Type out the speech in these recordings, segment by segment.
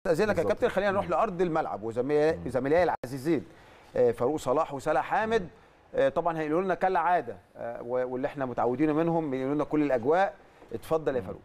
استاذنك يا بالظبط. كابتن خلينا نروح لارض الملعب وزميلي زميلي العزيزين آه، فاروق صلاح وسلا حامد آه، طبعا هيقولوا لنا كالعاده آه، و- واللي احنا متعودين منهم بيقولوا لنا كل الاجواء اتفضل يا فاروق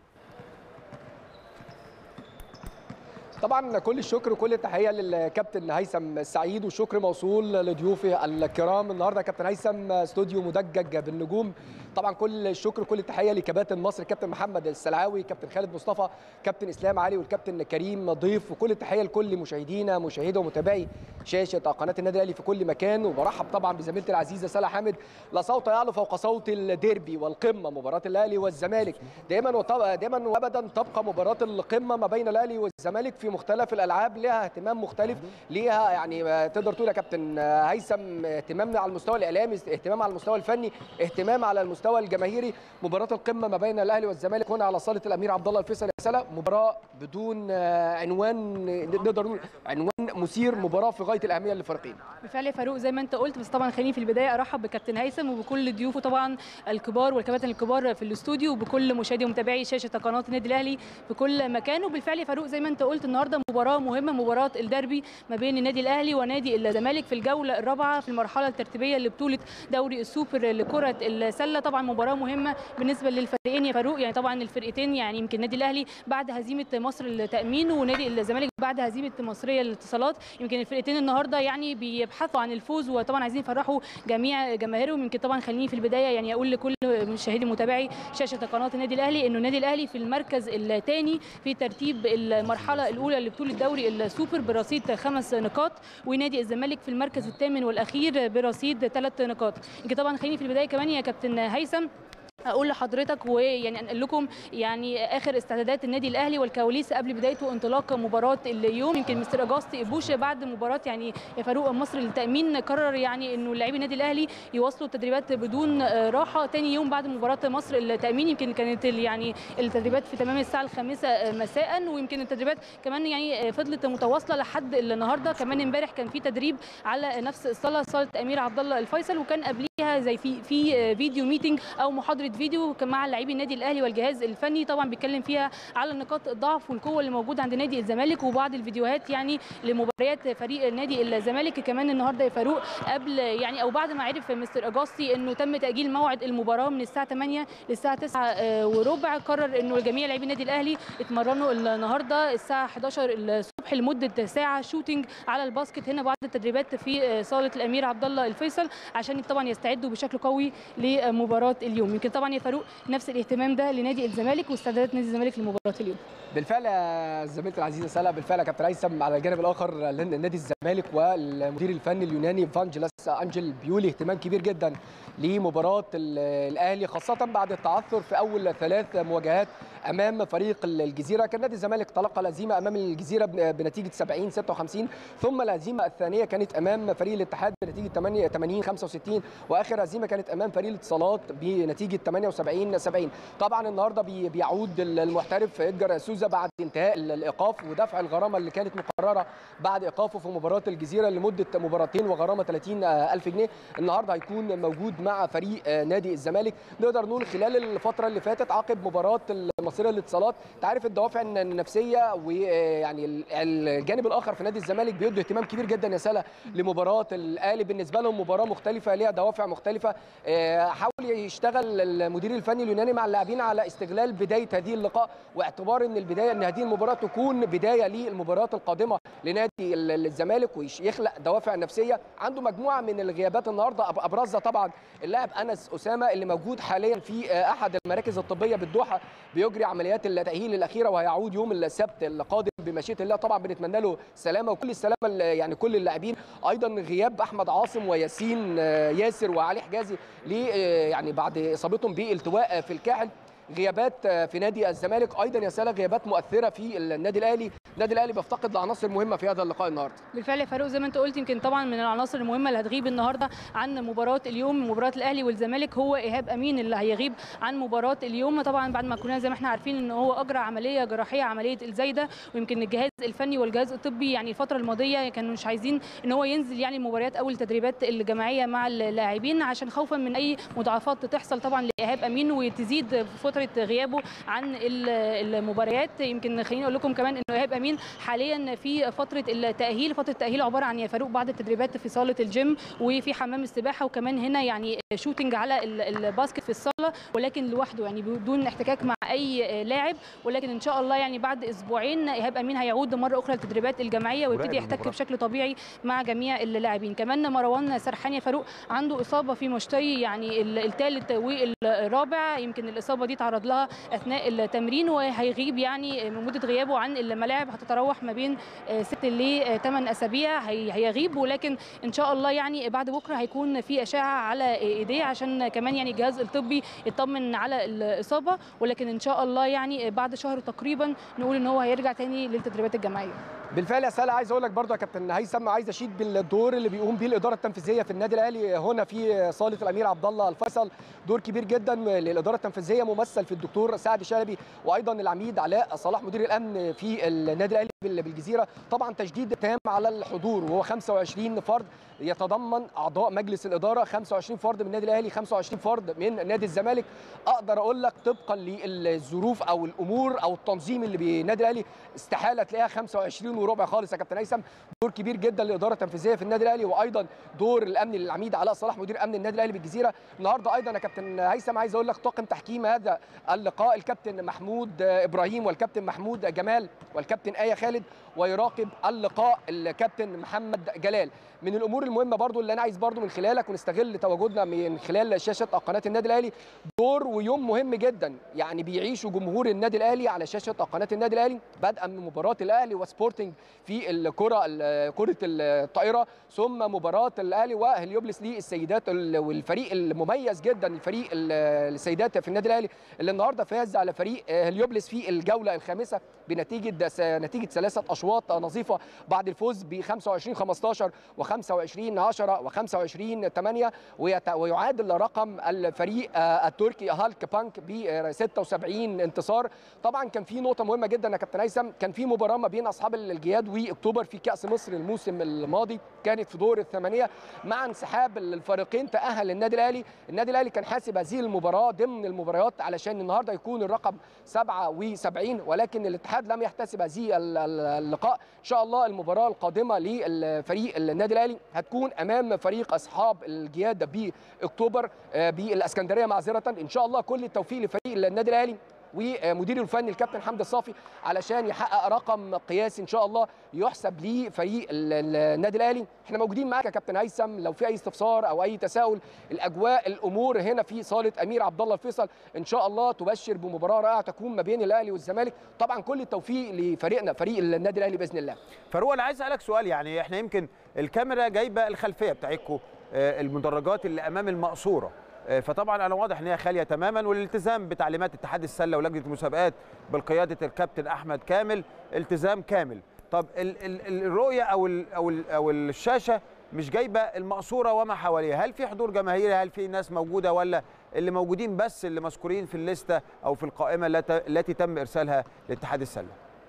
طبعا كل الشكر وكل التحيه للكابتن هيثم السعيد والشكر موصول لضيوفي الكرام النهارده كابتن هيثم استوديو مدجج بالنجوم طبعا كل الشكر وكل التحيه لكباتن مصر كابتن محمد السلعاوي كابتن خالد مصطفى كابتن اسلام علي والكابتن كريم ضيف وكل التحيه لكل مشاهدينا مشاهدي ومتابعي شاشه قناه النادي الاهلي في كل مكان وبرحب طبعا بزميلتي العزيزه سلا حامد لا صوت يعلو فوق صوت الديربي والقمه مباراه الاهلي والزمالك دائما وطب... دائما وابدا تبقى مباراه القمه ما بين الاهلي والزمالك في مختلف الالعاب لها اهتمام مختلف ليها يعني آه، تقدر تقول يا كابتن آه، هيثم اهتمام على المستوى الاعلامي اهتمام على المستوى الفني اهتمام على المستوى الجماهيري مباراه القمه ما بين الاهلي والزمالك هنا على صاله الامير عبد الله الفيصل يا سلا مباراه بدون آه، عنوان نقدر نقول عنوان مثير مباراه في غايه الاهميه للفريقين بالفعل يا فاروق زي ما انت قلت بس طبعا خليني في البدايه ارحب بكابتن هيثم وبكل ضيوفه طبعا الكبار والكباتن الكبار في الاستوديو وبكل مشاهدي ومتابعي شاشه قناه النادي الاهلي في كل مكان وبالفعل يا فاروق زي ما انت قلت النهارده مباراه مهمه مباراه الدربي ما بين النادي الاهلي ونادي الزمالك في الجوله الرابعه في المرحله الترتيبيه لبطوله دوري السوبر لكره السله طبعا مباراه مهمه بالنسبه للفريقين يا فاروق يعني طبعا الفرقتين يعني يمكن النادي الاهلي بعد هزيمه مصر للتامين ونادي الزمالك بعد هزيمه مصريه للاتصالات يمكن الفرقتين النهارده يعني بيبحثوا عن الفوز وطبعا عايزين يفرحوا جميع جماهيرهم يمكن طبعا خليني في البدايه يعني اقول لكل مشاهدي متابعي شاشه قناه النادي الاهلي انه النادي الاهلي في المركز الثاني في ترتيب المرحله الاولى لبطوله دوري السوبر برصيد خمس نقاط ونادي الزمالك في المركز الثامن والاخير برصيد ثلاث نقاط يمكن طبعا خليني في البدايه كمان يا كابتن هيثم اقول لحضرتك ويعني انقل لكم يعني اخر استعدادات النادي الاهلي والكواليس قبل بدايه وانطلاق مباراه اليوم يمكن مستر اجاستي بوش بعد مباراه يعني فاروق مصر للتامين قرر يعني انه لاعبي النادي الاهلي يواصلوا التدريبات بدون آه، راحه تاني يوم بعد مباراه مصر للتامين يمكن كانت ال- يعني التدريبات في تمام الساعه الخامسه آه، مساء ويمكن التدريبات كمان يعني آه، فضلت متواصله لحد النهارده كمان امبارح كان في تدريب على نفس الصاله صاله امير عبد الله الفيصل وكان قبليها زي في في آه، فيديو ميتنج او محاضره فيديو كان مع لاعبي النادي الاهلي والجهاز الفني طبعا بيتكلم فيها على نقاط الضعف والقوه اللي موجوده عند نادي الزمالك وبعض الفيديوهات يعني لمباريات فريق نادي الزمالك كمان النهارده يا فاروق قبل يعني او بعد ما عرف مستر اجاستي انه تم تاجيل موعد المباراه من الساعه 8 للساعه 9 آه، وربع قرر انه جميع لاعبي النادي الاهلي اتمرنوا النهارده الساعه 11 الصبح لمده ساعه شوتينج على الباسكت هنا بعد التدريبات في آه، صاله الامير عبد الله الفيصل عشان طبعا يستعدوا بشكل قوي لمباراه اليوم يمكن طبعا يا فاروق نفس الاهتمام ده لنادي الزمالك واستعدادات نادي الزمالك لمباراه اليوم بالفعل يا زميلتي العزيزه سلا بالفعل يا كابتن هيثم على الجانب الاخر لان نادي الزمالك والمدير الفني اليوناني فانجلاس انجل بيولي اهتمام كبير جدا لمباراه ال- الاهلي خاصه بعد التعثر في اول ثلاث مواجهات امام فريق الجزيره كان نادي الزمالك تلقى الهزيمه امام الجزيره بن- بنتيجه 70 56 ثم الهزيمه الثانيه كانت امام فريق الاتحاد بنتيجه 8 80 65 واخر هزيمه كانت امام فريق الاتصالات بنتيجه 78 70 طبعا النهارده بي- بيعود المحترف ادجار سوزا بعد انتهاء الايقاف ودفع الغرامه اللي كانت مقرره بعد ايقافه في مباراه الجزيره لمده مباراتين وغرامه 30 الف جنيه النهارده هيكون موجود مع فريق آه، نادي الزمالك نقدر نقول خلال الفتره اللي فاتت عقب مباراه المصريه للاتصالات انت عارف الدوافع النفسيه ويعني الجانب الاخر في نادي الزمالك بيدوا اهتمام كبير جدا يا سلا لمباراه الاهلي بالنسبه لهم مباراه مختلفه ليها دوافع مختلفه آه، حاول يشتغل المدير الفني اليوناني مع اللاعبين على استغلال بدايه هذه اللقاء واعتبار ان البدايه ان هذه المباراه تكون بدايه للمباريات القادمه لنادي ال- الزمالك ويخلق دوافع نفسيه عنده مجموعه من الغيابات النهارده أب- ابرزها طبعا اللاعب انس اسامه اللي موجود حاليا في آه، احد المراكز الطبيه بالدوحه بيجري عمليات التاهيل الاخيره وهيعود يوم السبت القادم بمشيئه الله طبعا بنتمنى له سلامه وكل السلامه ل- يعني كل اللاعبين ايضا غياب احمد عاصم وياسين آه، ياسر وعلي حجازي ليه آه، يعني بعد اصابتهم بالتواء آه، في الكاحل غيابات آه، في نادي الزمالك ايضا يا سلا غيابات مؤثره في النادي الاهلي النادي الاهلي بيفتقد لعناصر مهمه في هذا اللقاء النهارده بالفعل يا فاروق زي ما انت قلت يمكن طبعا من العناصر المهمه اللي هتغيب النهارده عن مباراه اليوم مباراه الاهلي والزمالك هو ايهاب امين اللي هيغيب عن مباراه اليوم طبعا بعد ما كنا زي ما احنا عارفين ان هو اجرى عمليه جراحيه عمليه الزايده ويمكن الجهاز الفني والجهاز الطبي يعني الفتره الماضيه كانوا مش عايزين ان هو ينزل يعني المباريات او التدريبات الجماعيه مع اللاعبين عشان خوفا من اي مضاعفات تحصل طبعا لايهاب امين وتزيد فتره فتره غيابه عن ال- المباريات يمكن خليني اقول لكم كمان انه ايهاب امين حاليا في فتره التاهيل فتره التاهيل عباره عن يا فاروق بعض التدريبات في صاله الجيم وفي حمام السباحه وكمان هنا يعني شوتنج على ال- الباسكت في الصاله ولكن لوحده يعني بدون احتكاك مع اي لاعب ولكن ان شاء الله يعني بعد اسبوعين ايهاب امين هيعود مره اخرى للتدريبات الجماعيه ويبتدي مراقب يحتك المباراة. بشكل طبيعي مع جميع اللاعبين كمان مروان سرحان يا فاروق عنده اصابه في مشطي يعني الثالث والرابع يمكن الاصابه دي تعرض لها اثناء التمرين وهيغيب يعني من مده غيابه عن الملاعب هتتراوح ما بين آه، ست ل 8 اسابيع هي- هيغيب ولكن ان شاء الله يعني بعد بكره هيكون في اشعه على ايديه عشان كمان يعني الجهاز الطبي يطمن على الاصابه ولكن ان شاء الله يعني بعد شهر تقريبا نقول ان هو هيرجع تاني للتدريبات الجماعيه بالفعل يا ساله عايز اقول لك برضو يا كابتن هيثم عايز اشيد بالدور اللي بيقوم بيه الاداره التنفيذيه في النادي الاهلي هنا في صاله الامير عبد الله الفيصل دور كبير جدا للاداره التنفيذيه ممثل في الدكتور سعد شلبي وايضا العميد علاء صلاح مدير الامن في النادي الاهلي بال- بالجزيره طبعا تشديد تام على الحضور وهو 25 فرد يتضمن اعضاء مجلس الاداره 25 فرد من النادي الاهلي 25 فرد من نادي الزمالك اقدر اقول لك طبقا للظروف او الامور او التنظيم اللي بالنادي الاهلي استحاله تلاقيها 25 وربع خالص يا كابتن هيثم دور كبير جدا للاداره التنفيذيه في النادي الاهلي وايضا دور الامن للعميد علاء صلاح مدير امن النادي الاهلي بالجزيره النهارده ايضا يا كابتن هيثم عايز اقول لك طاقم تحكيم هذا اللقاء الكابتن محمود ابراهيم والكابتن محمود جمال والكابتن ايه خالد ويراقب اللقاء الكابتن محمد جلال من الامور المهمه برضو اللي انا عايز برضو من خلالك ونستغل تواجدنا من خلال شاشه قناه النادي الاهلي دور ويوم مهم جدا يعني بيعيشه جمهور النادي الاهلي على شاشه قناه النادي الاهلي بدءا من مباراه الاهلي وسبورتنج في الكره ال- كره الطائره ثم مباراه الاهلي وهليوبلس للسيدات ال- والفريق المميز جدا الفريق ال- السيدات في النادي الاهلي اللي النهارده فاز على فريق هليوبلس في الجوله الخامسه بنتيجه نتيجه ثلاثه اشواط نظيفه بعد الفوز ب 25 15 و25 10 و25 8 ويعادل رقم الفريق آه، التركي هالك بانك ب 76 انتصار طبعا كان في نقطه مهمه جدا يا كابتن هيثم كان في مباراه ما بين اصحاب الجياد واكتوبر في كاس مصر الموسم الماضي كانت في دور الثمانيه مع انسحاب الفريقين تاهل النادي الاهلي النادي الاهلي كان حاسب هذه المباراه ضمن المباريات علشان النهارده يكون الرقم 77 ولكن الاتحاد لم يحتسب هذه ال- ال- اللقاء ان شاء الله المباراه القادمه للفريق النادي الاهلي هتكون امام فريق اصحاب الجياد باكتوبر آه، بالاسكندريه معذره ان شاء الله كل التوفيق لفريق النادي الاهلي ومديره الفني الكابتن حمدي الصافي علشان يحقق رقم قياسي ان شاء الله يحسب لفريق ال- ال- النادي الاهلي احنا موجودين معاك يا كابتن هيثم لو في اي استفسار او اي تساؤل الاجواء الامور هنا في صاله امير عبد الله الفيصل ان شاء الله تبشر بمباراه رائعه تكون ما بين الاهلي والزمالك طبعا كل التوفيق لفريقنا فريق النادي الاهلي باذن الله فاروق انا عايز اسالك سؤال يعني احنا يمكن الكاميرا جايبه الخلفيه بتاعتكم آه، المدرجات اللي امام المقصوره آه، فطبعا انا واضح ان هي خاليه تماما والالتزام بتعليمات اتحاد السله ولجنه المسابقات بقياده الكابتن احمد كامل التزام كامل طب ال ال الرؤيه او ال او ال او الشاشه مش جايبه المقصوره وما حواليها هل في حضور جماهيري هل في ناس موجوده ولا اللي موجودين بس اللي مذكورين في الليسته او في القائمه التي التي تم ارسالها لاتحاد السله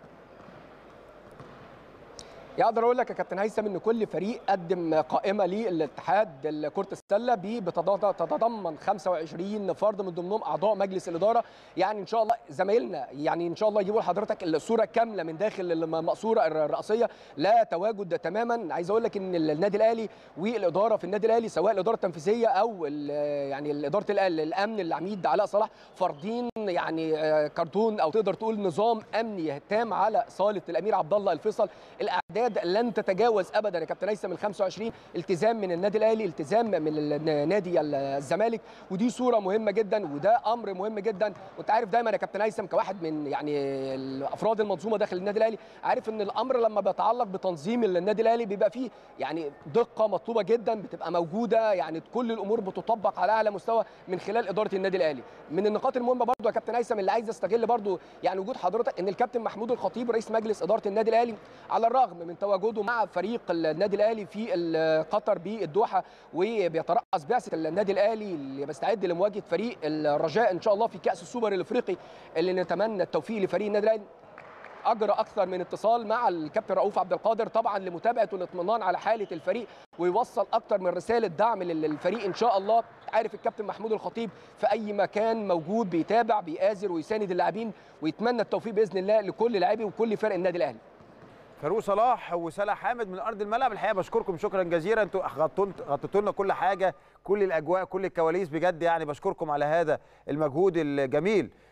يقدر اقول لك يا كابتن هيثم ان كل فريق قدم قائمه للاتحاد كره السله ب- بتض- تتضمن 25 فرد من ضمنهم اعضاء مجلس الاداره يعني ان شاء الله زمايلنا يعني ان شاء الله يجيبوا لحضرتك الصوره كامله من داخل المقصوره الرئاسيه لا تواجد تماما عايز اقول لك ان النادي الاهلي والاداره في النادي الاهلي سواء الاداره التنفيذيه او ال- يعني اداره الأ- الامن العميد علاء صلاح فارضين يعني آه، كرتون او تقدر تقول نظام امني تام على صاله الامير عبد الله الفيصل الاعداد لن تتجاوز ابدا يا كابتن هيثم ال 25 التزام من النادي الاهلي التزام من ال- نادي الزمالك ودي صوره مهمه جدا وده امر مهم جدا وانت عارف دايما يا كابتن هيثم كواحد من يعني افراد المنظومه داخل النادي الاهلي عارف ان الامر لما بيتعلق بتنظيم النادي الاهلي بيبقى فيه يعني دقه مطلوبه جدا بتبقى موجوده يعني كل الامور بتطبق على اعلى مستوى من خلال اداره النادي الاهلي من النقاط المهمه برضو يا كابتن هيثم اللي عايز استغل برضو يعني وجود حضرتك ان الكابتن محمود الخطيب رئيس مجلس اداره النادي الاهلي على الرغم من تواجده مع فريق النادي الاهلي في ال- قطر بالدوحه وبيترأس بعثه النادي الاهلي اللي بيستعد لمواجهه فريق الرجاء ان شاء الله في كاس السوبر الافريقي اللي نتمنى التوفيق لفريق النادي الاهلي اجرى اكثر من اتصال مع الكابتن رؤوف عبد القادر طبعا لمتابعه والاطمئنان على حاله الفريق ويوصل اكثر من رساله دعم للفريق ان شاء الله عارف الكابتن محمود الخطيب في اي مكان موجود بيتابع بيآزر ويساند اللاعبين ويتمنى التوفيق باذن الله لكل لاعبي وكل فرق النادي الاهلي فاروق صلاح وسلا حامد من ارض الملعب الحقيقه بشكركم شكرا جزيلا انتوا غطيتوا لنا كل حاجه كل الاجواء كل الكواليس بجد يعني بشكركم على هذا المجهود الجميل